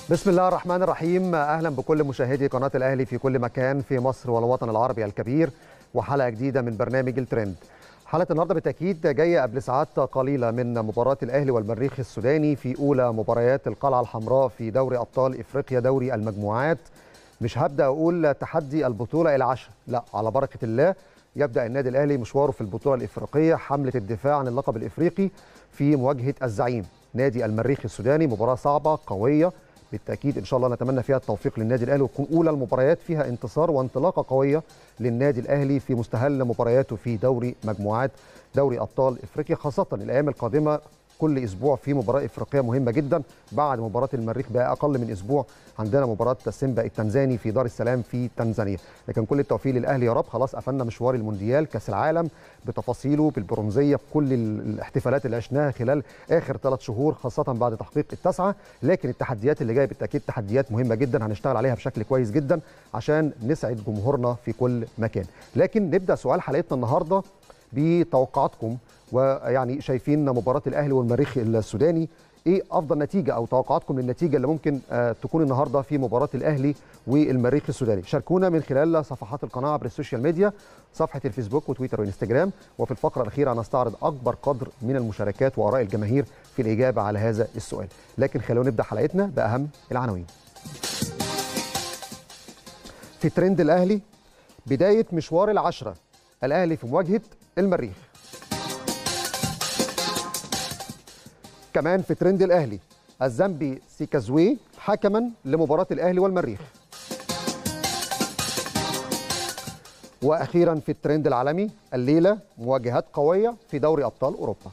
بسم الله الرحمن الرحيم اهلا بكل مشاهدي قناه الاهلي في كل مكان في مصر والوطن العربي الكبير وحلقه جديده من برنامج الترند حلقه النهارده بالتاكيد جايه قبل ساعات قليله من مباراه الاهلي والمريخ السوداني في اولى مباريات القلعه الحمراء في دوري ابطال افريقيا دوري المجموعات مش هبدا اقول تحدي البطوله العشر لا على بركه الله يبدا النادي الاهلي مشواره في البطوله الافريقيه حمله الدفاع عن اللقب الافريقي في مواجهه الزعيم نادي المريخ السوداني مباراه صعبه قويه بالتاكيد ان شاء الله نتمنى فيها التوفيق للنادي الاهلي وتكون اولى المباريات فيها انتصار وانطلاقه قويه للنادي الاهلي في مستهل مبارياته في دوري مجموعات دوري ابطال افريقيا خاصه الايام القادمه كل اسبوع في مباراه افريقيه مهمه جدا بعد مباراه المريخ باقل من اسبوع عندنا مباراه سيمبا التنزاني في دار السلام في تنزانيا لكن كل التوفيق للاهلي يا رب خلاص قفلنا مشوار المونديال كاس العالم بتفاصيله بالبرونزيه بكل الاحتفالات اللي عشناها خلال اخر ثلاث شهور خاصه بعد تحقيق التسعه لكن التحديات اللي جايه بالتاكيد تحديات مهمه جدا هنشتغل عليها بشكل كويس جدا عشان نسعد جمهورنا في كل مكان لكن نبدا سؤال حلقتنا النهارده بتوقعاتكم ويعني شايفين مباراه الاهلي والمريخ السوداني ايه افضل نتيجه او توقعاتكم للنتيجه اللي ممكن آه تكون النهارده في مباراه الاهلي والمريخ السوداني شاركونا من خلال صفحات القناه عبر السوشيال ميديا صفحه الفيسبوك وتويتر وانستجرام وفي الفقره الاخيره هنستعرض اكبر قدر من المشاركات واراء الجماهير في الاجابه على هذا السؤال لكن خلونا نبدا حلقتنا باهم العناوين في ترند الاهلي بدايه مشوار العشره الاهلي في مواجهه المريخ كمان في ترند الاهلي الزامبي سيكازوي حكما لمباراه الاهلي والمريخ واخيرا في الترند العالمي الليله مواجهات قويه في دوري ابطال اوروبا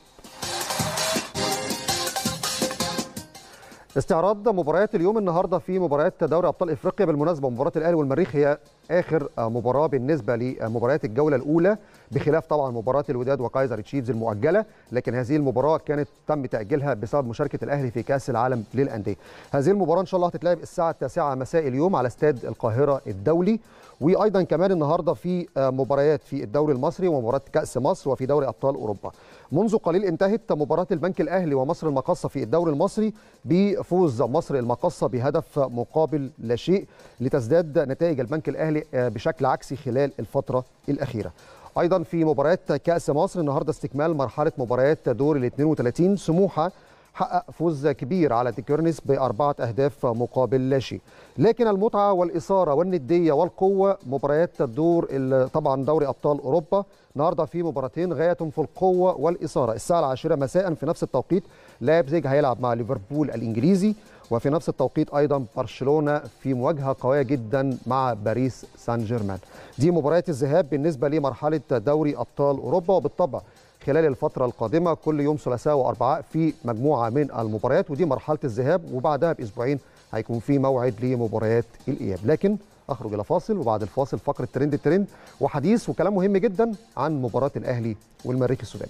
استعراض مباريات اليوم النهارده في مباريات دوري ابطال افريقيا بالمناسبه مباراه الاهلي والمريخ هي اخر مباراه بالنسبه لمباريات الجوله الاولى بخلاف طبعا مباراه الوداد وكايزر تشيفز المؤجله لكن هذه المباراه كانت تم تاجيلها بسبب مشاركه الاهلي في كاس العالم للانديه هذه المباراه ان شاء الله هتتلعب الساعه 9 مساء اليوم على استاد القاهره الدولي وايضا كمان النهارده في مباريات في الدوري المصري ومباراه كاس مصر وفي دوري ابطال اوروبا منذ قليل انتهت مباراه البنك الاهلي ومصر المقاصه في الدوري المصري بفوز مصر المقاصه بهدف مقابل لا شيء لتزداد نتائج البنك الاهلي بشكل عكسي خلال الفتره الاخيره ايضا في مباريات كاس مصر النهارده استكمال مرحله مباريات دور ال 32 سموحه حقق فوز كبير على تيكيرنس بأربعة أهداف مقابل لا شيء لكن المتعة والإثارة والندية والقوة مباريات الدور طبعا دوري أبطال أوروبا النهارده في مباراتين غاية في القوة والإثارة الساعة العاشرة مساء في نفس التوقيت لايبزيج هيلعب مع ليفربول الإنجليزي وفي نفس التوقيت أيضا برشلونة في مواجهة قوية جدا مع باريس سان جيرمان دي مباريات الذهاب بالنسبة لمرحلة دوري أبطال أوروبا وبالطبع خلال الفترة القادمة كل يوم ثلاثاء وأربعاء في مجموعة من المباريات ودي مرحلة الذهاب وبعدها بأسبوعين هيكون في موعد لمباريات الإياب لكن أخرج إلى فاصل وبعد الفاصل فقرة ترند الترند وحديث وكلام مهم جدا عن مباراة الأهلي والمريخ السوداني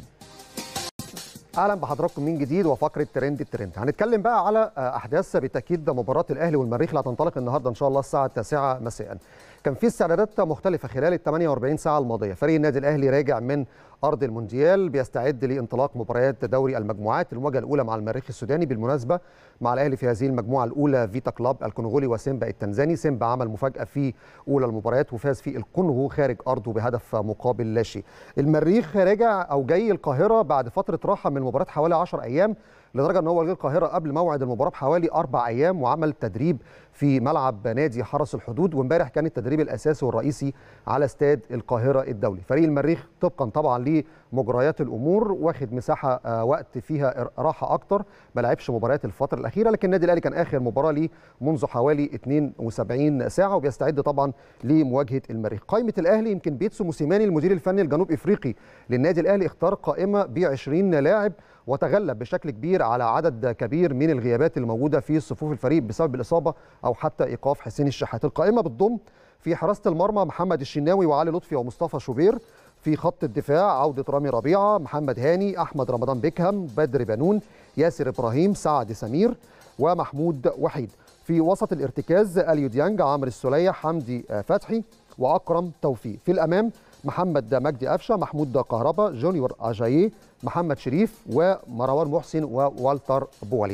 اهلا بحضراتكم من جديد وفقره ترند الترند هنتكلم بقى على احداث بالتاكيد مباراه الاهلي والمريخ اللي هتنطلق النهارده ان شاء الله الساعه 9 مساء كان في استعدادات مختلفه خلال ال 48 ساعه الماضيه فريق النادي الاهلي راجع من ارض المونديال بيستعد لانطلاق مباريات دوري المجموعات المواجهه الاولى مع المريخ السوداني بالمناسبه مع الاهلي في هذه المجموعه الاولى فيتا كلاب الكونغولي وسيمبا التنزاني سيمبا عمل مفاجاه في اولى المباريات وفاز في الكونغو خارج ارضه بهدف مقابل لا شيء المريخ راجع او جاي القاهره بعد فتره راحه من المباراه حوالي 10 ايام لدرجه ان هو جه القاهره قبل موعد المباراه بحوالي اربع ايام وعمل تدريب في ملعب نادي حرس الحدود وامبارح كان التدريب الاساسي والرئيسي على استاد القاهره الدولي فريق المريخ طبقا طبعا لمجريات الامور واخد مساحه آه وقت فيها راحه اكتر ما لعبش مباريات الفتره الاخيره لكن النادي الاهلي كان اخر مباراه ليه منذ حوالي 72 ساعه وبيستعد طبعا لمواجهه المريخ قائمه الاهلي يمكن بيتسو موسيماني المدير الفني الجنوب افريقي للنادي الاهلي اختار قائمه ب 20 لاعب وتغلب بشكل كبير على عدد كبير من الغيابات اللي موجوده في صفوف الفريق بسبب الاصابه او حتى ايقاف حسين الشحات القائمه بتضم في حراسه المرمى محمد الشناوي وعلي لطفي ومصطفى شوبير في خط الدفاع عوده رامي ربيعه محمد هاني احمد رمضان بيكهام بدر بنون ياسر ابراهيم سعد سمير ومحمود وحيد في وسط الارتكاز اليو ديانج عمرو السوليه حمدي فتحي واكرم توفيق في الامام محمد مجدي قفشه محمود كهربا جونيور اجاييه محمد شريف ومروان محسن ووالتر بواليا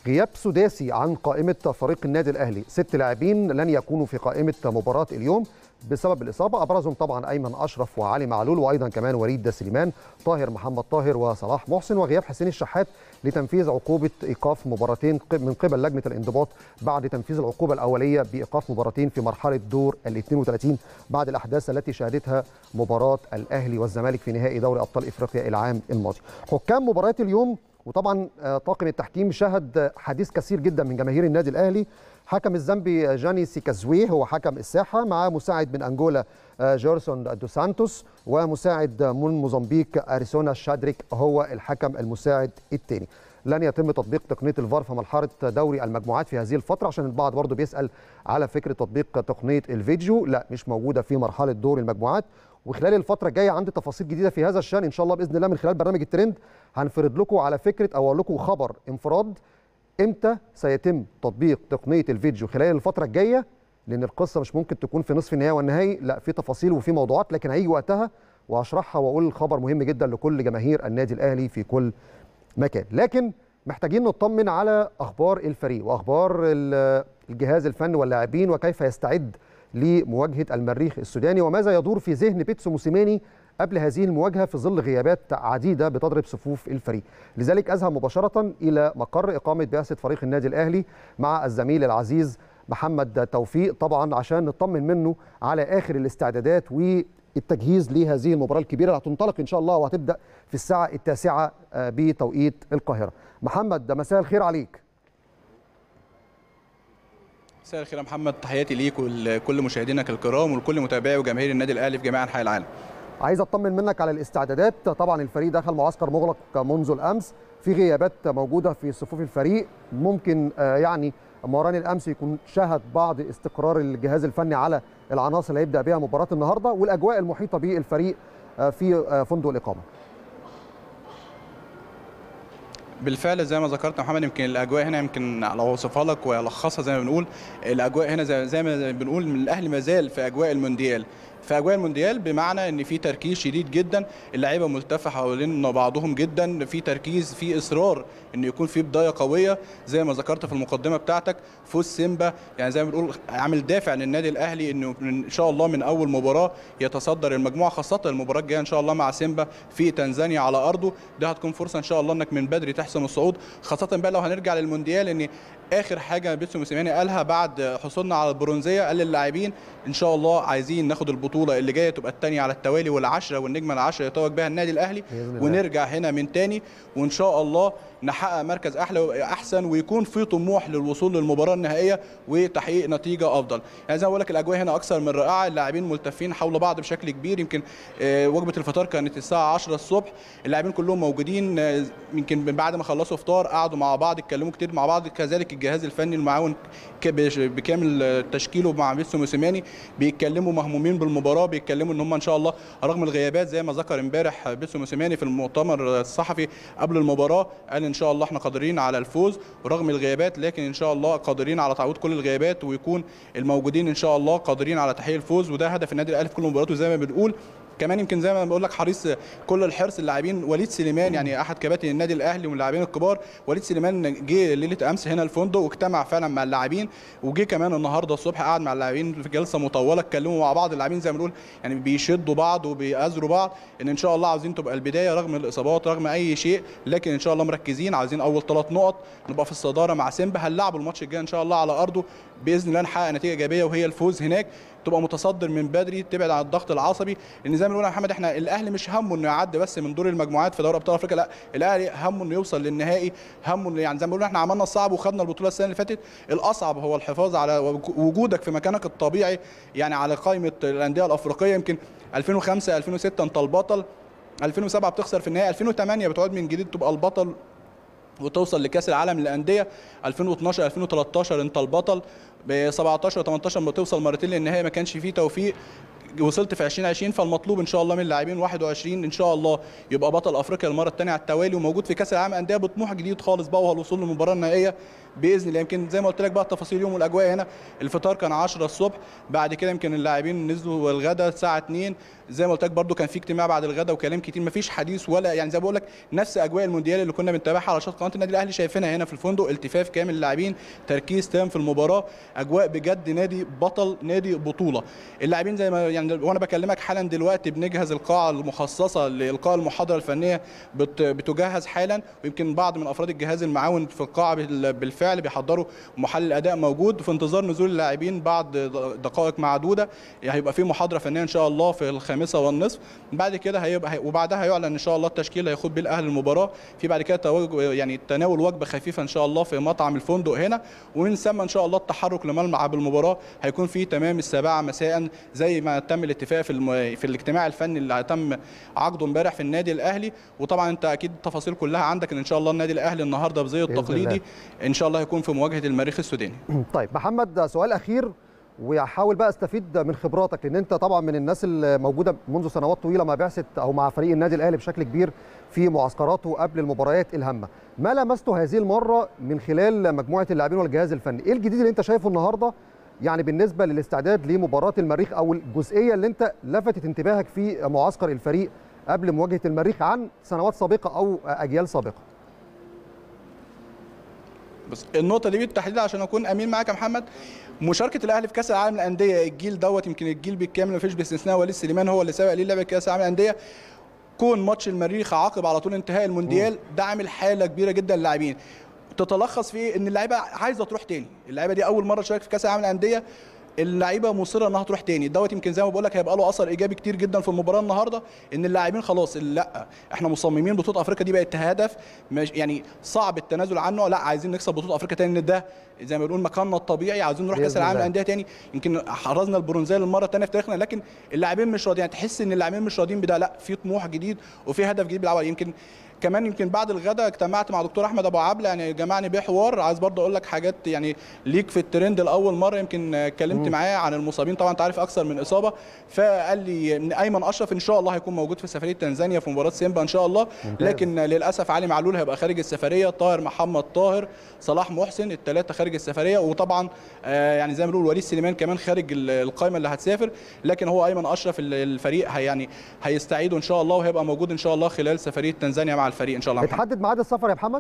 غياب سداسي عن قائمة فريق النادي الأهلي ست لاعبين لن يكونوا في قائمة مباراة اليوم بسبب الإصابة أبرزهم طبعا أيمن أشرف وعلي معلول وأيضا كمان وليد سليمان طاهر محمد طاهر وصلاح محسن وغياب حسين الشحات لتنفيذ عقوبة إيقاف مباراتين من قبل لجنة الانضباط بعد تنفيذ العقوبة الأولية بإيقاف مباراتين في مرحلة دور ال 32 بعد الأحداث التي شهدتها مباراة الأهلي والزمالك في نهائي دوري أبطال إفريقيا العام الماضي حكام مباراة اليوم وطبعا طاقم التحكيم شهد حديث كثير جدا من جماهير النادي الاهلي حكم الزامبي جاني سيكازوي هو حكم الساحه مع مساعد من انجولا جورسون دو سانتوس ومساعد من موزمبيق اريسونا شادريك هو الحكم المساعد الثاني لن يتم تطبيق تقنيه الفار في مرحله دوري المجموعات في هذه الفتره عشان البعض برضه بيسال على فكره تطبيق تقنيه الفيديو لا مش موجوده في مرحله دور المجموعات وخلال الفتره الجايه عندي تفاصيل جديده في هذا الشان ان شاء الله باذن الله من خلال برنامج الترند هنفرد لكم على فكره او اقول لكم خبر انفراد امتى سيتم تطبيق تقنيه الفيديو خلال الفتره الجايه لان القصه مش ممكن تكون في نصف النهائي والنهائي لا في تفاصيل وفي موضوعات لكن هيجي وقتها وهشرحها واقول الخبر مهم جدا لكل جماهير النادي الاهلي في كل مكان لكن محتاجين نطمن على اخبار الفريق واخبار الجهاز الفني واللاعبين وكيف يستعد لمواجهه المريخ السوداني وماذا يدور في ذهن بيتسو موسيماني قبل هذه المواجهه في ظل غيابات عديده بتضرب صفوف الفريق لذلك اذهب مباشره الى مقر اقامه بعثه فريق النادي الاهلي مع الزميل العزيز محمد توفيق طبعا عشان نطمن منه على اخر الاستعدادات والتجهيز لهذه المباراه الكبيره اللي هتنطلق ان شاء الله وهتبدا في الساعه التاسعه بتوقيت القاهره محمد مساء الخير عليك مساء الخير يا محمد تحياتي ليك ولكل مشاهدينك الكرام ولكل متابعي وجماهير النادي الاهلي في جميع انحاء العالم عايز اطمن منك على الاستعدادات طبعا الفريق دخل معسكر مغلق منذ الامس في غيابات موجوده في صفوف الفريق ممكن يعني مران الامس يكون شهد بعض استقرار الجهاز الفني على العناصر اللي هيبدا بها مباراه النهارده والاجواء المحيطه بالفريق في فندق الاقامه بالفعل زي ما ذكرت محمد يمكن الاجواء هنا يمكن لو اوصفها لك والخصها زي ما بنقول الاجواء هنا زي, زي ما بنقول من الاهلي ما زال في اجواء المونديال في اجواء المونديال بمعنى ان في تركيز شديد جدا اللعيبه ملتفه حوالين بعضهم جدا في تركيز في اصرار ان يكون في بدايه قويه زي ما ذكرت في المقدمه بتاعتك فوز سيمبا يعني زي ما بنقول عامل دافع للنادي الاهلي انه ان شاء الله من اول مباراه يتصدر المجموعه خاصه المباراه الجايه ان شاء الله مع سيمبا في تنزانيا على ارضه ده هتكون فرصه ان شاء الله انك من بدري تحسم الصعود خاصه بقى لو هنرجع للمونديال ان اخر حاجه بيتسو موسيماني قالها بعد حصولنا على البرونزيه قال للاعبين ان شاء الله عايزين ناخد البطوله اللي جايه تبقى الثانيه على التوالي والعشره والنجمه العشره يتوج بها النادي الاهلي ونرجع هنا من تاني وان شاء الله نحقق مركز احلى احسن ويكون في طموح للوصول للمباراه النهائيه وتحقيق نتيجه افضل يعني زي ما بقول لك الاجواء هنا اكثر من رائعه اللاعبين ملتفين حول بعض بشكل كبير يمكن وجبه الفطار كانت الساعه 10 الصبح اللاعبين كلهم موجودين يمكن بعد ما خلصوا فطار قعدوا مع بعض اتكلموا كتير مع بعض كذلك الجهاز الفني المعاون بكامل تشكيله مع بيتسو موسيماني بيتكلموا مهمومين بالمباراه بيتكلموا ان هم ان شاء الله رغم الغيابات زي ما ذكر امبارح بيتسو موسيماني في المؤتمر الصحفي قبل المباراه قال ان شاء الله احنا قادرين على الفوز ورغم الغيابات لكن ان شاء الله قادرين على تعويض كل الغيابات ويكون الموجودين ان شاء الله قادرين على تحقيق الفوز وده هدف النادي الاهلي في كل مباراته زي ما بنقول كمان يمكن زي ما بقول لك حريص كل الحرص اللاعبين وليد سليمان يعني احد كباتن النادي الاهلي ومن اللاعبين الكبار وليد سليمان جه ليله امس هنا الفندق واجتمع فعلا مع اللاعبين وجه كمان النهارده الصبح قعد مع اللاعبين في جلسه مطوله اتكلموا مع بعض اللاعبين زي ما بنقول يعني بيشدوا بعض وبيأزروا بعض ان ان شاء الله عاوزين تبقى البدايه رغم الاصابات رغم اي شيء لكن ان شاء الله مركزين عاوزين اول ثلاث نقط نبقى في الصداره مع سيمبا هنلعبوا الماتش الجاي ان شاء الله على ارضه باذن الله نحقق نتيجه ايجابيه وهي الفوز هناك تبقى متصدر من بدري تبعد عن الضغط العصبي لان زي ما بنقول يا محمد احنا الاهلي مش همه انه يعدي بس من دور المجموعات في دوري ابطال افريقيا لا الاهلي همه انه يوصل للنهائي همه إنه يعني زي ما بنقول احنا عملنا الصعب وخدنا البطوله السنه اللي فاتت الاصعب هو الحفاظ على وجودك في مكانك الطبيعي يعني على قائمه الانديه الافريقيه يمكن 2005 2006 انت البطل 2007 بتخسر في النهائي 2008 بتعود من جديد تبقى البطل وتوصل لكاس العالم للانديه 2012 2013 انت البطل ب 17 و18 بتوصل مرتين للنهائي ما كانش فيه توفيق وصلت في 2020 فالمطلوب ان شاء الله من اللاعبين 21 ان شاء الله يبقى بطل افريقيا المره الثانيه على التوالي وموجود في كاس العالم انديه بطموح جديد خالص بقى وهو الوصول للمباراه النهائيه باذن الله يمكن زي ما قلت لك بقى تفاصيل يوم والاجواء هنا الفطار كان 10 الصبح بعد كده يمكن اللاعبين نزلوا الغداء الساعه 2 زي ما قلت لك برده كان في اجتماع بعد الغداء وكلام كتير مفيش حديث ولا يعني زي ما بقول لك نفس اجواء المونديال اللي كنا بنتابعها على شاشه قناه النادي الاهلي شايفينها هنا في الفندق التفاف كامل للاعبين تركيز تام في المباراه اجواء بجد نادي بطل نادي بطوله اللاعبين زي ما يعني وانا بكلمك حالا دلوقتي بنجهز القاعه المخصصه لالقاء المحاضره الفنيه بت بتجهز حالا ويمكن بعض من افراد الجهاز المعاون في القاعه بالفعل بيحضروا محلل الاداء موجود في انتظار نزول اللاعبين بعد دقائق معدوده هيبقى في محاضره فنيه ان شاء الله في الخامسه والنصف بعد كده هيبقى وبعدها هيعلن ان شاء الله التشكيل هياخد بيه الاهلي المباراه في بعد كده يعني تناول وجبه خفيفه ان شاء الله في مطعم الفندق هنا ومن ثم ان شاء الله التحرك لملعب المباراه هيكون في تمام السابعه مساء زي ما تم الاتفاق في الم... في الاجتماع الفني اللي تم عقده امبارح في النادي الاهلي وطبعا انت اكيد التفاصيل كلها عندك ان شاء الله النادي الاهلي النهارده بزيه التقليدي ان شاء الله هيكون في مواجهه المريخ السوداني طيب محمد سؤال اخير وهحاول بقى استفيد من خبراتك لان انت طبعا من الناس اللي موجوده منذ سنوات طويله مع بعثه او مع فريق النادي الاهلي بشكل كبير في معسكراته قبل المباريات الهامه ما لمسته هذه المره من خلال مجموعه اللاعبين والجهاز الفني ايه الجديد اللي انت شايفه النهارده يعني بالنسبه للاستعداد لمباراه المريخ او الجزئيه اللي انت لفتت انتباهك في معسكر الفريق قبل مواجهه المريخ عن سنوات سابقه او اجيال سابقه بس النقطه دي بالتحديد عشان اكون امين معاك يا محمد مشاركه الاهلي في كاس العالم للانديه الجيل دوت يمكن الجيل بالكامل ما فيش باستثناء وليد سليمان هو اللي سابق ليه لعبه كاس العالم للانديه كون ماتش المريخ عقب على طول انتهاء المونديال ده عامل حاله كبيره جدا للاعبين تتلخص في ان اللعيبه عايزه تروح تاني اللعيبه دي اول مره تشارك في كاس العالم للانديه اللعيبه مصره انها تروح تاني دوت يمكن زي ما بقول لك هيبقى له اثر ايجابي كتير جدا في المباراه النهارده ان اللاعبين خلاص لا احنا مصممين بطوله افريقيا دي بقت هدف يعني صعب التنازل عنه لا عايزين نكسب بطوله افريقيا تاني ده زي ما بنقول مكاننا الطبيعي عايزين نروح كاس العالم للانديه تاني يمكن حرزنا البرونزيه للمره الثانيه في تاريخنا لكن اللاعبين مش راضيين يعني تحس ان اللاعبين مش راضيين بده لا في طموح جديد وفي هدف جديد بيلعبوا يمكن كمان يمكن بعد الغداء اجتمعت مع دكتور احمد ابو عبله يعني جمعني بيه حوار عايز برضه اقول لك حاجات يعني ليك في الترند لاول مره يمكن اتكلمت معاه عن المصابين طبعا انت عارف اكثر من اصابه فقال لي ان ايمن اشرف ان شاء الله هيكون موجود في سفريه تنزانيا في مباراه سيمبا ان شاء الله لكن للاسف علي معلول هيبقى خارج السفريه طاهر محمد طاهر صلاح محسن الثلاثه خارج السفريه وطبعا آه يعني زي ما بنقول وليد سليمان كمان خارج القائمه اللي هتسافر لكن هو ايمن اشرف الفريق هي يعني هيستعيدوا ان شاء الله وهيبقى موجود ان شاء الله خلال سفريه تنزانيا مع الفريق ان شاء الله اتحدد ميعاد السفر يا محمد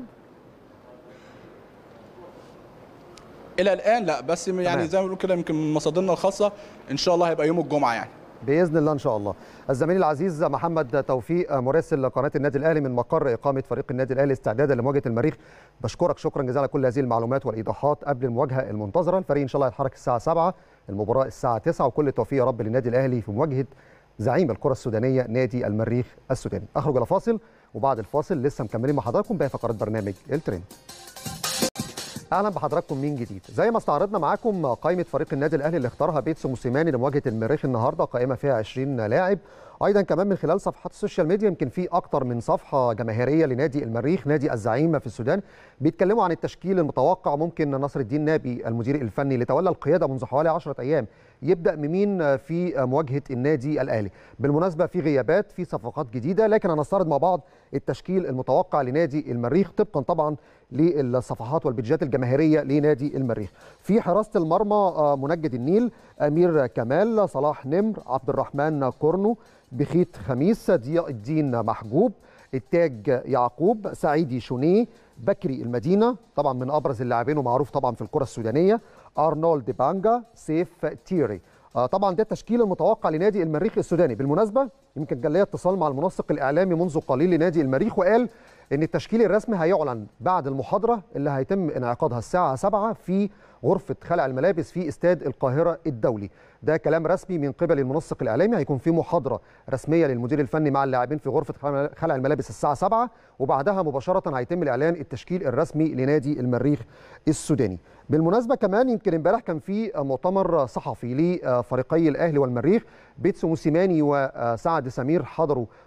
الى الان لا بس يعني تمام. زي ما بنقول كده يمكن من مصادرنا الخاصه ان شاء الله هيبقى يوم الجمعه يعني باذن الله ان شاء الله الزميل العزيز محمد توفيق مراسل قناه النادي الاهلي من مقر اقامه فريق النادي الاهلي استعدادا لمواجهه المريخ بشكرك شكرا جزيلا على كل هذه المعلومات والايضاحات قبل المواجهه المنتظره الفريق ان شاء الله هيتحرك الساعه 7 المباراه الساعه 9 وكل التوفيق يا رب للنادي الاهلي في مواجهه زعيم الكره السودانيه نادي المريخ السوداني اخرج الى فاصل وبعد الفاصل لسه مكملين مع حضراتكم باقي فقرات برنامج الترند اهلا بحضراتكم من جديد زي ما استعرضنا معاكم قائمه فريق النادي الاهلي اللي اختارها بيتسو موسيماني لمواجهه المريخ النهارده قائمه فيها 20 لاعب ايضا كمان من خلال صفحات السوشيال ميديا يمكن في اكتر من صفحه جماهيريه لنادي المريخ نادي الزعيم في السودان بيتكلموا عن التشكيل المتوقع ممكن نصر الدين نابي المدير الفني اللي تولى القياده منذ حوالي 10 ايام يبدا بمين في مواجهه النادي الاهلي بالمناسبه في غيابات في صفقات جديده لكن هنستعرض مع بعض التشكيل المتوقع لنادي المريخ طبقا طبعا للصفحات والبيدجات الجماهيريه لنادي المريخ في حراسه المرمى منجد النيل امير كمال صلاح نمر عبد الرحمن كورنو بخيت خميس ضياء الدين محجوب التاج يعقوب سعيدي شونيه بكري المدينه طبعا من ابرز اللاعبين ومعروف طبعا في الكره السودانيه ارنولد بانجا سيف تيري آه طبعا ده التشكيل المتوقع لنادي المريخ السوداني بالمناسبه يمكن كان ليا اتصال مع المنسق الاعلامي منذ قليل لنادي المريخ وقال ان التشكيل الرسمي هيعلن بعد المحاضره اللي هيتم انعقادها الساعه 7 في غرفه خلع الملابس في استاد القاهره الدولي ده كلام رسمي من قبل المنسق الاعلامي هيكون في محاضره رسميه للمدير الفني مع اللاعبين في غرفه خلع الملابس الساعه 7 وبعدها مباشره هيتم الاعلان التشكيل الرسمي لنادي المريخ السوداني بالمناسبه كمان يمكن امبارح كان في مؤتمر صحفي لفريقي الاهلي والمريخ بيتسو موسيماني وسعد سمير حضروا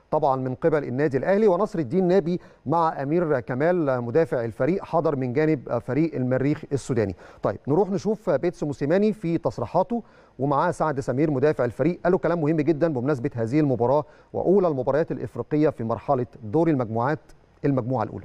طبعا من قبل النادي الاهلي ونصر الدين نابي مع امير كمال مدافع الفريق حضر من جانب فريق المريخ السوداني طيب نروح نشوف بيتسو موسيماني في تصريحاته ومعاه سعد سمير مدافع الفريق قالوا كلام مهم جدا بمناسبه هذه المباراه واولى المباريات الافريقيه في مرحله دور المجموعات المجموعه الاولى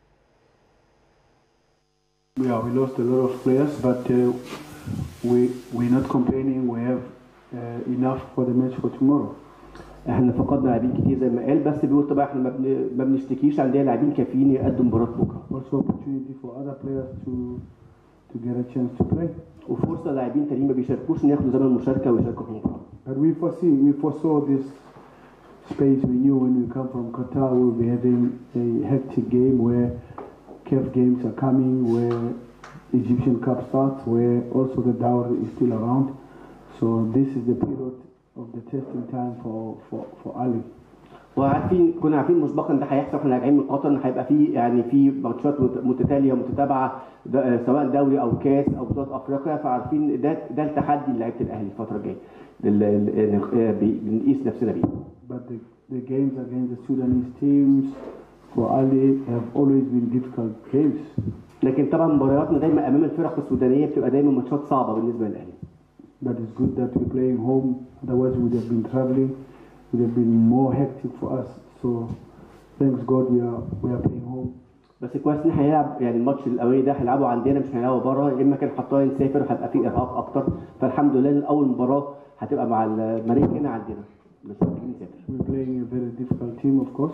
Yeah, we lost a lot of players, but uh, we we're not complaining. We have uh, enough for the match for tomorrow. احنا فقدنا لاعبين كتير زي ما قال بس بيقول طبعا احنا ما بن- ما بنشتكيش عندنا لاعبين كافيين يقدموا مباراه بكره Also, opportunity for other players to to get a chance to play. وفرصه لاعبين تانيين ما بيشاركوش ان ياخدوا زمن المشاركه ويشاركوا في المباراه But we foresee we foresaw this space. We knew when we come from Qatar we'll be having a hectic game where CAF games are coming, where Egyptian Cup starts, where also the dowry is still around. So this is the period of the testing time for for for Ali. وعارفين كنا عارفين مسبقا ده هيحصل احنا راجعين من قطر ان هيبقى في يعني في ماتشات مت- متتاليه متتابعه ده- سواء دوري او كاس او بطولات افريقيا فعارفين ده ده التحدي لعيبه الاهلي الفتره الجايه ال- ال- ال- بي- بنقيس نفسنا بيه But the, the games against the Sudanese teams for Ali have always been difficult games. لكن طبعا مبارياتنا دايما امام الفرق السودانيه بتبقى دايما ماتشات صعبه بالنسبه للاهلي But it's good that we're playing home. Otherwise, we would have been traveling. It would have been more hectic for us. So, thanks God, we are we are playing home. بس كويس ان احنا هنلعب يعني الماتش الاولاني ده هنلعبه عندنا مش هنلعبه بره يا اما كان حطها نسافر وهيبقى فيه ارهاق اكتر فالحمد لله إن اول مباراه هتبقى مع المريخ هنا عندنا مش محتاجين نسافر We're playing a very difficult team, of course.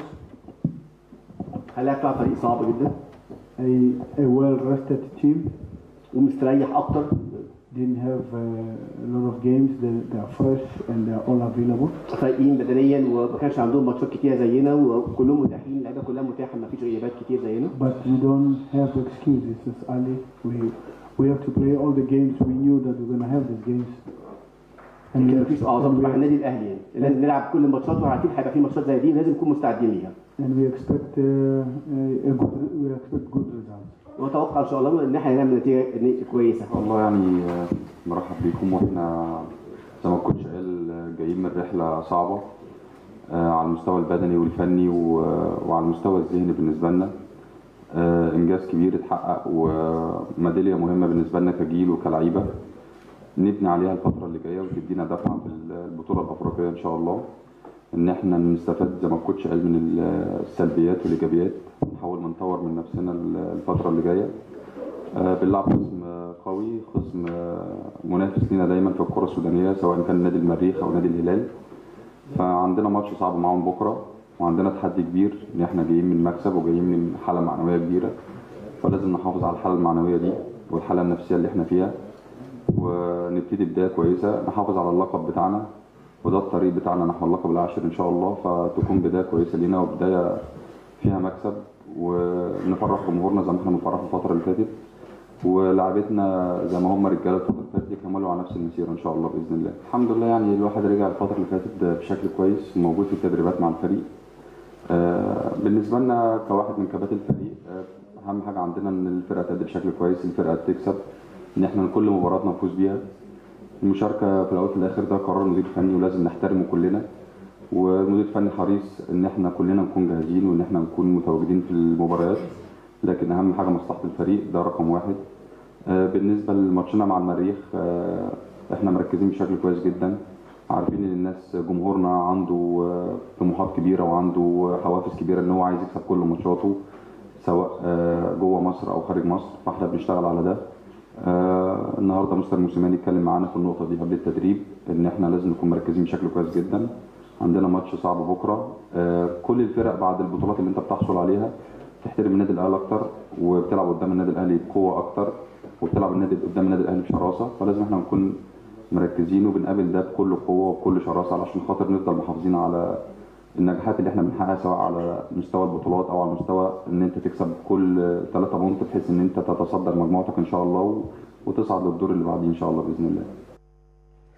هنلعب مع فريق صعب جدا A, a well-rested team. ومستريح اكتر Didn't have uh, a lot of games. They, they are fresh and they are all available. فايقين بدنيا وما كانش عندهم ماتشات كتير زينا وكلهم متاحين اللعيبه كلها متاحه ما فيش غيابات كتير زينا But we don't have excuses as Ali. We we have to play all the games. We knew that we're gonna have these games. And we ما have, فيش and اعظم we, مع النادي الاهلي يعني لازم نلعب كل الماتشات وعارفين هيبقى في ماتشات زي دي لازم نكون مستعدين ليها and we expect uh, a, a good we expect good results. ونتوقع ان شاء الله ان احنا نعمل نتيجه كويسه والله يعني آه، مرحب بيكم واحنا زي ما الكوتش قال آه، جايين من رحلة صعبة آه، على المستوى البدني والفني و- وعلى المستوى الذهني بالنسبة لنا آه، إنجاز كبير اتحقق وميدالية مهمة بالنسبة لنا كجيل وكلعيبة نبني عليها الفترة اللي جاية وتدينا دفعة في البطولة الأفريقية إن شاء الله إن إحنا نستفاد زي ما الكوتش قال من السلبيات والإيجابيات نحاول ما نطور من نفسنا الفترة اللي جاية آه، بنلعب خصم آه، قوي خصم آه، منافس لينا دايما في الكرة السودانية سواء كان نادي المريخ أو نادي الهلال فعندنا ماتش صعب معاهم بكرة وعندنا تحدي كبير إن إحنا جايين من مكسب وجايين من حالة معنوية كبيرة فلازم نحافظ على الحالة المعنوية دي والحالة النفسية اللي إحنا فيها ونبتدي بداية كويسة نحافظ على اللقب بتاعنا وده الطريق بتاعنا نحو اللقب العاشر إن شاء الله فتكون بداية كويسة لينا وبداية فيها مكسب ونفرح جمهورنا زي ما احنا بنفرح الفترة اللي فاتت ولاعبتنا زي ما هم رجاله الفترة اللي فاتت يكملوا على نفس المسيرة إن شاء الله بإذن الله. الحمد لله يعني الواحد رجع الفترة اللي فاتت بشكل كويس وموجود في التدريبات مع الفريق. آه، بالنسبة لنا كواحد من كباتن الفريق آه، أهم حاجة عندنا إن الفرقة تأدي بشكل كويس، الفرقة تكسب، إن إحنا كل مباراتنا نفوز بيها. المشاركة في الأول وفي الآخر ده قرار مدير فني ولازم نحترمه كلنا. والمدير الفني حريص ان احنا كلنا نكون جاهزين وان احنا نكون متواجدين في المباريات لكن اهم حاجه مصلحه الفريق ده رقم واحد آه، بالنسبه لماتشنا مع المريخ آه، احنا مركزين بشكل كويس جدا عارفين ان الناس جمهورنا عنده آه، طموحات كبيره وعنده حوافز كبيره ان هو عايز يكسب كل ماتشاته سواء آه، جوه مصر او خارج مصر فاحنا بنشتغل على ده آه، النهارده مستر موسيماني اتكلم معانا في النقطه دي قبل التدريب ان احنا لازم نكون مركزين بشكل كويس جدا عندنا ماتش صعب بكره آه، كل الفرق بعد البطولات اللي انت بتحصل عليها تحترم النادي الاهلي اكتر وبتلعب قدام النادي الاهلي بقوه اكتر وبتلعب النادي قدام النادي الاهلي بشراسه فلازم احنا نكون مركزين وبنقابل ده بكل قوه وبكل شراسه علشان خاطر نفضل محافظين على النجاحات اللي احنا بنحققها سواء على مستوى البطولات او على مستوى ان انت تكسب كل ثلاثة بونت بحيث ان انت تتصدر مجموعتك ان شاء الله و- وتصعد للدور اللي بعديه ان شاء الله باذن الله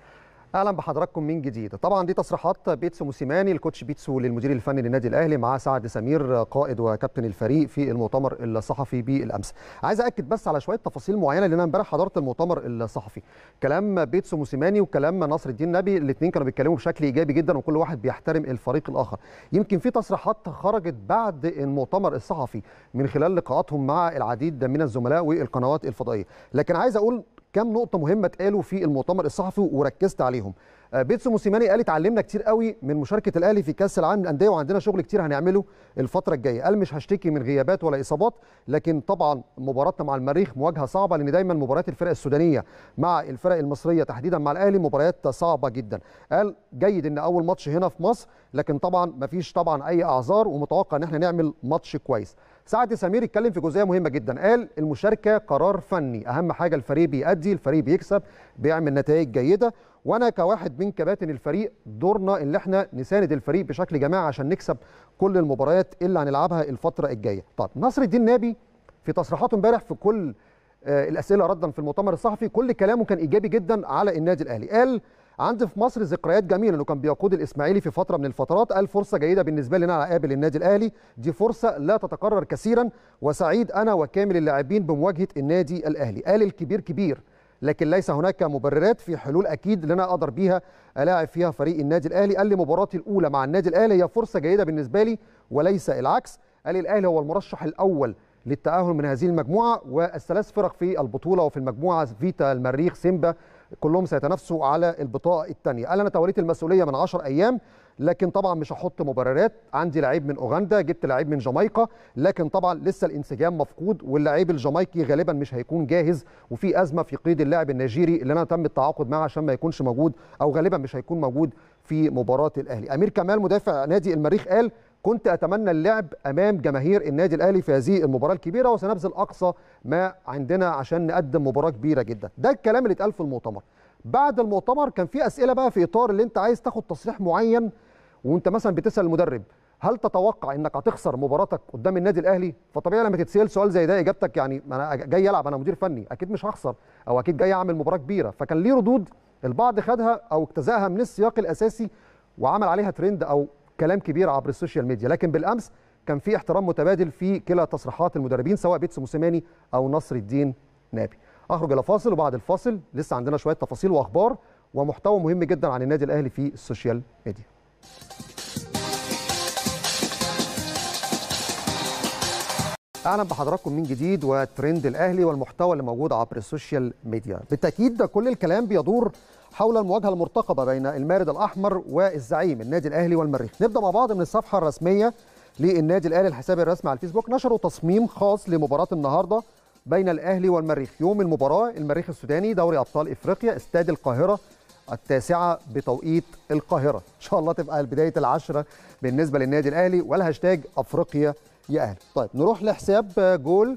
اهلا بحضراتكم من جديد طبعا دي تصريحات بيتسو موسيماني الكوتش بيتسو للمدير الفني للنادي الاهلي مع سعد سمير قائد وكابتن الفريق في المؤتمر الصحفي بالامس عايز اكد بس على شويه تفاصيل معينه لان انا امبارح حضرت المؤتمر الصحفي كلام بيتسو موسيماني وكلام نصر الدين نبي الاثنين كانوا بيتكلموا بشكل ايجابي جدا وكل واحد بيحترم الفريق الاخر يمكن في تصريحات خرجت بعد المؤتمر الصحفي من خلال لقاءاتهم مع العديد من الزملاء والقنوات الفضائيه لكن عايز اقول كم نقطة مهمة اتقالوا في المؤتمر الصحفي وركزت عليهم. بيتسو موسيماني قال اتعلمنا كتير قوي من مشاركة الأهلي في كأس العالم للأندية وعندنا شغل كتير هنعمله الفترة الجاية. قال مش هشتكي من غيابات ولا إصابات لكن طبعا مباراتنا مع المريخ مواجهة صعبة لأن دايما مباريات الفرق السودانية مع الفرق المصرية تحديدا مع الأهلي مباريات صعبة جدا. قال جيد إن أول ماتش هنا في مصر لكن طبعا مفيش طبعا أي أعذار ومتوقع إن احنا نعمل ماتش كويس. سعد سمير اتكلم في جزئيه مهمه جدا قال المشاركه قرار فني اهم حاجه الفريق بيأدي الفريق بيكسب بيعمل نتائج جيده وانا كواحد من كباتن الفريق دورنا ان احنا نساند الفريق بشكل جماعي عشان نكسب كل المباريات اللي هنلعبها الفتره الجايه طب نصر الدين نابي في تصريحاته امبارح في كل آه الاسئله ردا في المؤتمر الصحفي كل كلامه كان ايجابي جدا على النادي الاهلي قال عندي في مصر ذكريات جميله انه كان بيقود الاسماعيلي في فتره من الفترات قال فرصه جيده بالنسبه لي ان انا اقابل النادي الاهلي دي فرصه لا تتكرر كثيرا وسعيد انا وكامل اللاعبين بمواجهه النادي الاهلي قال الكبير كبير لكن ليس هناك مبررات في حلول اكيد اللي انا اقدر بيها الاعب فيها فريق النادي الاهلي قال لي مباراتي الاولى مع النادي الاهلي هي فرصه جيده بالنسبه لي وليس العكس قال لي الاهلي هو المرشح الاول للتاهل من هذه المجموعه والثلاث فرق في البطوله وفي المجموعه فيتا المريخ سيمبا كلهم سيتنافسوا على البطاقه الثانيه قال انا توليت المسؤوليه من 10 ايام لكن طبعا مش هحط مبررات عندي لعيب من اوغندا جبت لعيب من جامايكا لكن طبعا لسه الانسجام مفقود واللعيب الجامايكي غالبا مش هيكون جاهز وفي ازمه في قيد اللاعب النيجيري اللي انا تم التعاقد معاه عشان ما يكونش موجود او غالبا مش هيكون موجود في مباراه الاهلي امير كمال مدافع نادي المريخ قال كنت اتمنى اللعب امام جماهير النادي الاهلي في هذه المباراه الكبيره وسنبذل اقصى ما عندنا عشان نقدم مباراه كبيره جدا ده الكلام اللي اتقال في المؤتمر بعد المؤتمر كان في اسئله بقى في اطار اللي انت عايز تاخد تصريح معين وانت مثلا بتسال المدرب هل تتوقع انك هتخسر مباراتك قدام النادي الاهلي فطبيعي لما تتسال سؤال زي ده اجابتك يعني انا جاي العب انا مدير فني اكيد مش هخسر او اكيد جاي اعمل مباراه كبيره فكان ليه ردود البعض خدها او اجتزاها من السياق الاساسي وعمل عليها ترند او كلام كبير عبر السوشيال ميديا لكن بالامس كان في احترام متبادل في كلا تصريحات المدربين سواء بيتسو موسيماني او نصر الدين نابي اخرج الى فاصل وبعد الفاصل لسه عندنا شويه تفاصيل واخبار ومحتوى مهم جدا عن النادي الاهلي في السوشيال ميديا اهلا بحضراتكم من جديد وترند الاهلي والمحتوى اللي موجود عبر السوشيال ميديا بالتاكيد ده كل الكلام بيدور حول المواجهه المرتقبه بين المارد الاحمر والزعيم النادي الاهلي والمريخ نبدا مع بعض من الصفحه الرسميه للنادي الاهلي الحساب الرسمي على الفيسبوك نشروا تصميم خاص لمباراه النهارده بين الاهلي والمريخ يوم المباراه المريخ السوداني دوري ابطال افريقيا استاد القاهره التاسعه بتوقيت القاهره ان شاء الله تبقى بدايه العشره بالنسبه للنادي الاهلي والهاشتاج افريقيا يا اهلي طيب نروح لحساب جول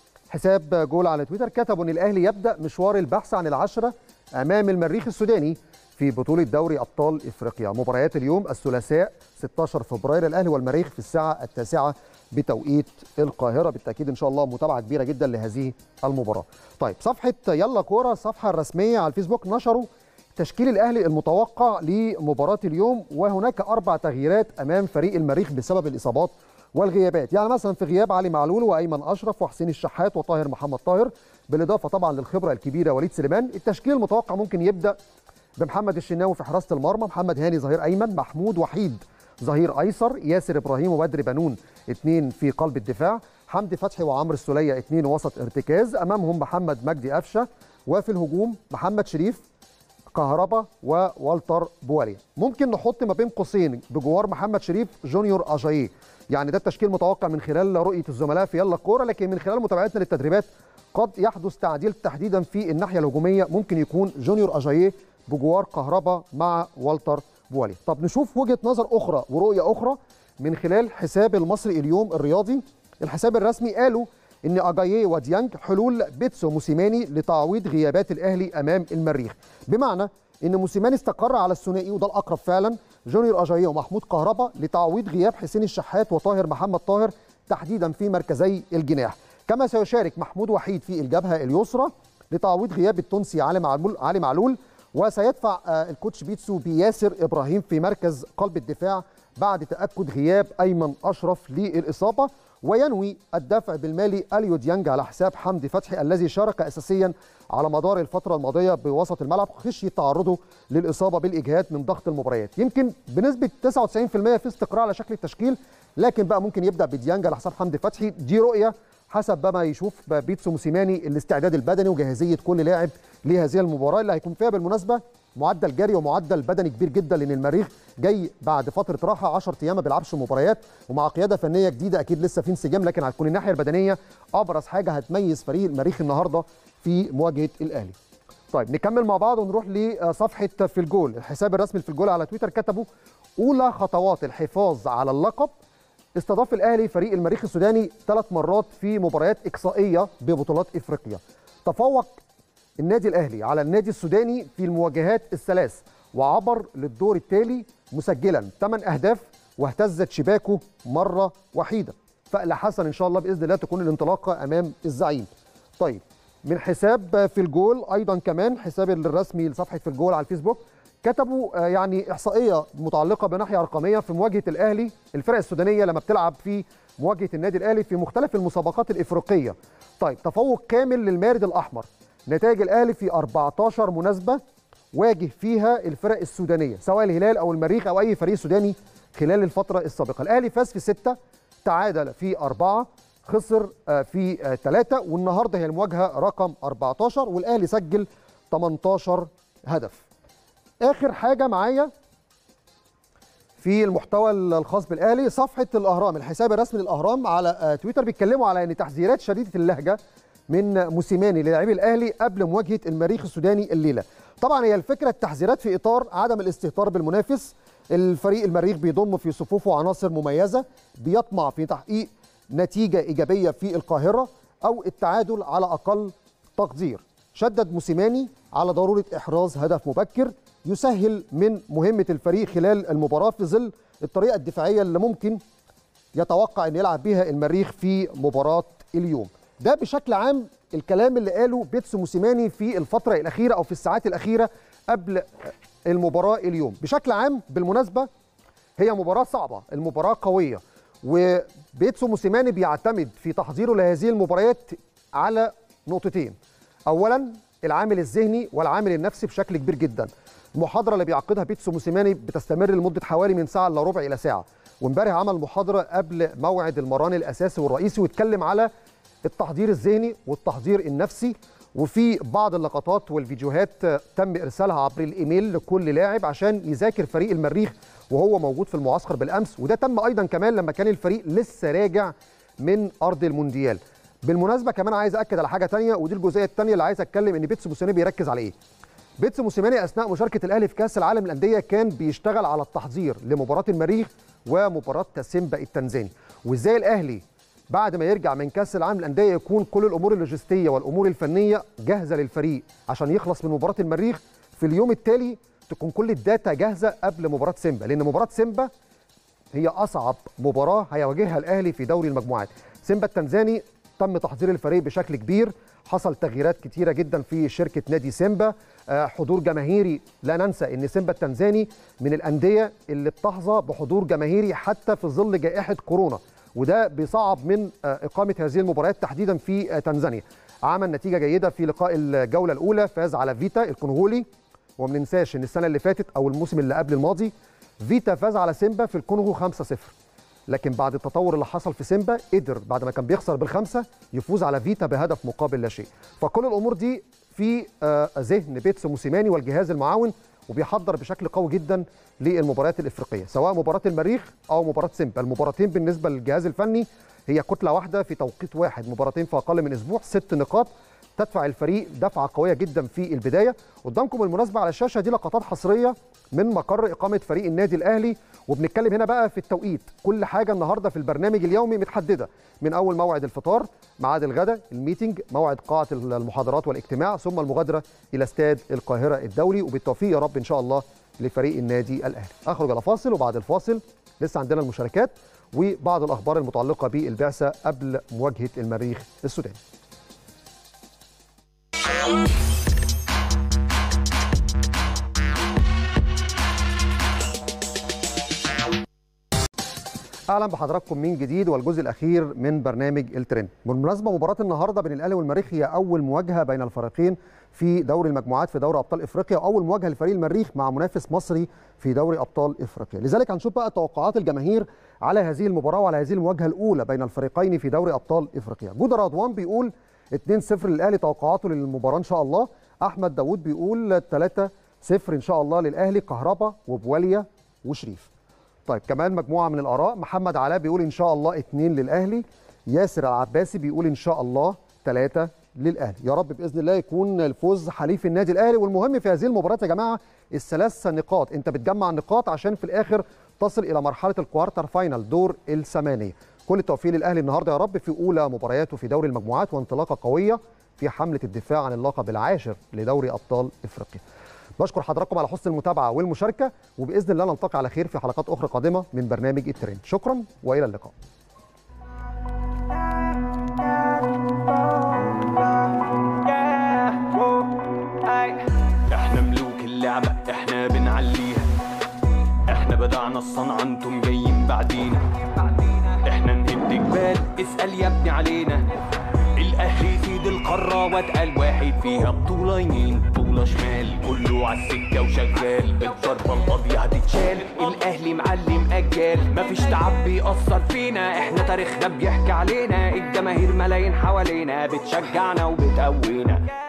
حساب جول على تويتر كتبوا ان الاهلي يبدا مشوار البحث عن العشره امام المريخ السوداني في بطوله دوري ابطال افريقيا مباريات اليوم الثلاثاء 16 فبراير الاهلي والمريخ في الساعه التاسعه بتوقيت القاهره بالتاكيد ان شاء الله متابعه كبيره جدا لهذه المباراه طيب صفحه يلا كوره الصفحه الرسميه على الفيسبوك نشروا تشكيل الاهلي المتوقع لمباراه اليوم وهناك اربع تغييرات امام فريق المريخ بسبب الاصابات والغيابات يعني مثلا في غياب علي معلول وايمن اشرف وحسين الشحات وطاهر محمد طاهر بالاضافه طبعا للخبره الكبيره وليد سليمان التشكيل المتوقع ممكن يبدا بمحمد الشناوي في حراسه المرمى محمد هاني ظهير ايمن محمود وحيد ظهير ايسر ياسر ابراهيم وبدر بنون اثنين في قلب الدفاع حمدي فتحي وعمرو السوليه اثنين وسط ارتكاز امامهم محمد مجدي قفشه وفي الهجوم محمد شريف كهربا ووالتر بواليا ممكن نحط ما بين قوسين بجوار محمد شريف جونيور اجاييه يعني ده التشكيل متوقع من خلال رؤيه الزملاء في يلا الكوره لكن من خلال متابعتنا للتدريبات قد يحدث تعديل تحديدا في الناحيه الهجوميه ممكن يكون جونيور اجاييه بجوار كهربا مع والتر بوالي طب نشوف وجهه نظر اخرى ورؤيه اخرى من خلال حساب المصري اليوم الرياضي الحساب الرسمي قالوا ان اجاييه وديانج حلول بيتسو موسيماني لتعويض غيابات الاهلي امام المريخ بمعنى ان موسيماني استقر على الثنائي وده الاقرب فعلا جونيور اجاييه ومحمود كهربا لتعويض غياب حسين الشحات وطاهر محمد طاهر تحديدا في مركزي الجناح كما سيشارك محمود وحيد في الجبهه اليسرى لتعويض غياب التونسي علي معلول علي معلول وسيدفع آه، الكوتش بيتسو بياسر ابراهيم في مركز قلب الدفاع بعد تاكد غياب ايمن اشرف للاصابه وينوي الدفع بالمالي اليو ديانج على حساب حمدي فتحي الذي شارك اساسيا على مدار الفتره الماضيه بوسط الملعب خشيه تعرضه للاصابه بالاجهاد من ضغط المباريات يمكن بنسبه 99% في استقرار على شكل التشكيل لكن بقى ممكن يبدا بديانج على حساب حمدي فتحي دي رؤيه حسب ما يشوف بيتسو موسيماني الاستعداد البدني وجاهزيه كل لاعب لهذه المباراه اللي هيكون فيها بالمناسبه معدل جري ومعدل بدني كبير جدا لان المريخ جاي بعد فتره راحه 10 ايام ما بيلعبش مباريات ومع قياده فنيه جديده اكيد لسه في انسجام لكن هتكون الناحيه البدنيه ابرز حاجه هتميز فريق المريخ النهارده في مواجهه الاهلي. طيب نكمل مع بعض ونروح لصفحه في الجول الحساب الرسمي في الجول على تويتر كتبوا اولى خطوات الحفاظ على اللقب استضاف الاهلي فريق المريخ السوداني ثلاث مرات في مباريات اقصائيه ببطولات افريقيا تفوق النادي الاهلي على النادي السوداني في المواجهات الثلاث وعبر للدور التالي مسجلا 8 اهداف واهتزت شباكه مره وحيده فأل حسن ان شاء الله باذن الله تكون الانطلاقه امام الزعيم طيب من حساب في الجول ايضا كمان حساب الرسمي لصفحه في الجول على الفيسبوك كتبوا آه، يعني احصائيه متعلقه بناحيه رقميه في مواجهه الاهلي الفرق السودانيه لما بتلعب في مواجهه النادي الاهلي في مختلف المسابقات الافريقيه طيب تفوق كامل للمارد الاحمر نتائج الاهلي في 14 مناسبه واجه فيها الفرق السودانيه سواء الهلال او المريخ او اي فريق سوداني خلال الفتره السابقه الاهلي فاز في سته تعادل في اربعه خسر آه، في آه، ثلاثه والنهارده هي المواجهه رقم 14 والاهلي سجل 18 هدف اخر حاجه معايا في المحتوى الخاص بالاهلي صفحه الاهرام الحساب الرسمي للاهرام على آه، تويتر بيتكلموا على ان تحذيرات شديده اللهجه من موسيماني للاعبي الاهلي قبل مواجهه المريخ السوداني الليله طبعا هي الفكره التحذيرات في اطار عدم الاستهتار بالمنافس الفريق المريخ بيضم في صفوفه عناصر مميزه بيطمع في تحقيق نتيجه ايجابيه في القاهره او التعادل على اقل تقدير شدد موسيماني على ضروره احراز هدف مبكر يسهل من مهمه الفريق خلال المباراه في ظل الطريقه الدفاعيه اللي ممكن يتوقع ان يلعب بها المريخ في مباراه اليوم ده بشكل عام الكلام اللي قاله بيتسو موسيماني في الفتره الاخيره او في الساعات الاخيره قبل المباراه اليوم بشكل عام بالمناسبه هي مباراه صعبه المباراه قويه وبيتسو موسيماني بيعتمد في تحضيره لهذه المباريات على نقطتين اولا العامل الذهني والعامل النفسي بشكل كبير جدا المحاضره اللي بيعقدها بيتسو موسيماني بتستمر لمده حوالي من ساعه الا ربع الى ساعه وامبارح عمل محاضره قبل موعد المران الاساسي والرئيسي واتكلم على التحضير الذهني والتحضير النفسي وفي بعض اللقطات والفيديوهات تم ارسالها عبر الايميل لكل لاعب عشان يذاكر فريق المريخ وهو موجود في المعسكر بالامس وده تم ايضا كمان لما كان الفريق لسه راجع من ارض المونديال بالمناسبه كمان عايز اكد على حاجه تانية ودي الجزئيه الثانيه اللي عايز اتكلم ان بيتسو موسيماني بيركز على ايه بيتسو موسيماني اثناء مشاركه الاهلي في كاس العالم للانديه كان بيشتغل على التحضير لمباراه المريخ ومباراه سيمبا التنزاني وازاي الاهلي بعد ما يرجع من كاس العالم للانديه يكون كل الامور اللوجستيه والامور الفنيه جاهزه للفريق عشان يخلص من مباراه المريخ في اليوم التالي تكون كل الداتا جاهزه قبل مباراه سيمبا لان مباراه سيمبا هي اصعب مباراه هيواجهها الاهلي في دوري المجموعات سيمبا التنزاني تم تحضير الفريق بشكل كبير حصل تغييرات كتيره جدا في شركه نادي سيمبا آه، حضور جماهيري لا ننسى ان سيمبا التنزاني من الانديه اللي بتحظى بحضور جماهيري حتى في ظل جائحه كورونا وده بيصعب من آه، اقامه هذه المباريات تحديدا في آه، تنزانيا عمل نتيجه جيده في لقاء الجوله الاولى فاز على فيتا الكونغولي وما ننساش ان السنه اللي فاتت او الموسم اللي قبل الماضي فيتا فاز على سيمبا في الكونغو 5-0 لكن بعد التطور اللي حصل في سيمبا قدر بعد ما كان بيخسر بالخمسه يفوز على فيتا بهدف مقابل لا شيء فكل الامور دي في آه، ذهن بيتسو موسيماني والجهاز المعاون وبيحضر بشكل قوي جدا للمباريات الافريقيه سواء مباراه المريخ او مباراه سيمبا المباراتين بالنسبه للجهاز الفني هي كتله واحده في توقيت واحد مباراتين في اقل من اسبوع ست نقاط تدفع الفريق دفعه قويه جدا في البدايه قدامكم بالمناسبه على الشاشه دي لقطات حصريه من مقر اقامه فريق النادي الاهلي وبنتكلم هنا بقى في التوقيت كل حاجه النهارده في البرنامج اليومي متحدده من اول موعد الفطار ميعاد الغداء الميتنج موعد قاعه المحاضرات والاجتماع ثم المغادره الى استاد القاهره الدولي وبالتوفيق يا رب ان شاء الله لفريق النادي الاهلي اخرج على فاصل وبعد الفاصل لسه عندنا المشاركات وبعض الاخبار المتعلقه بالبعثه قبل مواجهه المريخ السوداني اهلا بحضراتكم من جديد والجزء الاخير من برنامج الترند بالمناسبه مباراه النهارده بين الاهلي والمريخ هي اول مواجهه بين الفريقين في دوري المجموعات في دوري ابطال افريقيا واول مواجهه لفريق المريخ مع منافس مصري في دوري ابطال افريقيا لذلك هنشوف بقى توقعات الجماهير على هذه المباراه وعلى هذه المواجهه الاولى بين الفريقين في دوري ابطال افريقيا جودة رضوان بيقول 2-0 للاهلي توقعاته للمباراه ان شاء الله احمد داوود بيقول 3-0 ان شاء الله للاهلي كهربا وبواليا وشريف طيب كمان مجموعه من الاراء محمد علاء بيقول ان شاء الله اثنين للاهلي ياسر العباسي بيقول ان شاء الله ثلاثه للاهلي يا رب باذن الله يكون الفوز حليف النادي الاهلي والمهم في هذه المباراه يا جماعه الثلاث نقاط انت بتجمع نقاط عشان في الاخر تصل الى مرحله الكوارتر فاينل دور الثمانيه كل التوفيق للاهلي النهارده يا رب في اولى مبارياته في دوري المجموعات وانطلاقه قويه في حمله الدفاع عن اللقب العاشر لدوري ابطال افريقيا بشكر حضراتكم على حسن المتابعه والمشاركه وباذن الله نلتقي على خير في حلقات اخرى قادمه من برنامج الترند شكرا والى اللقاء احنا ملوك اللعبة احنا بنعليها احنا بدعنا الصنعة انتم جايين بعدينا احنا نهد جبال اسأل يا ابني علينا الاهلي سيد القارة واتقل واحد فيها بطولة يمين بطولة شمال كله عالسكة وشغال الضربة القاضية هتتشال الاهلي معلم اجال مفيش تعب بيأثر فينا احنا تاريخنا بيحكي علينا الجماهير ملايين حوالينا بتشجعنا وبتقوينا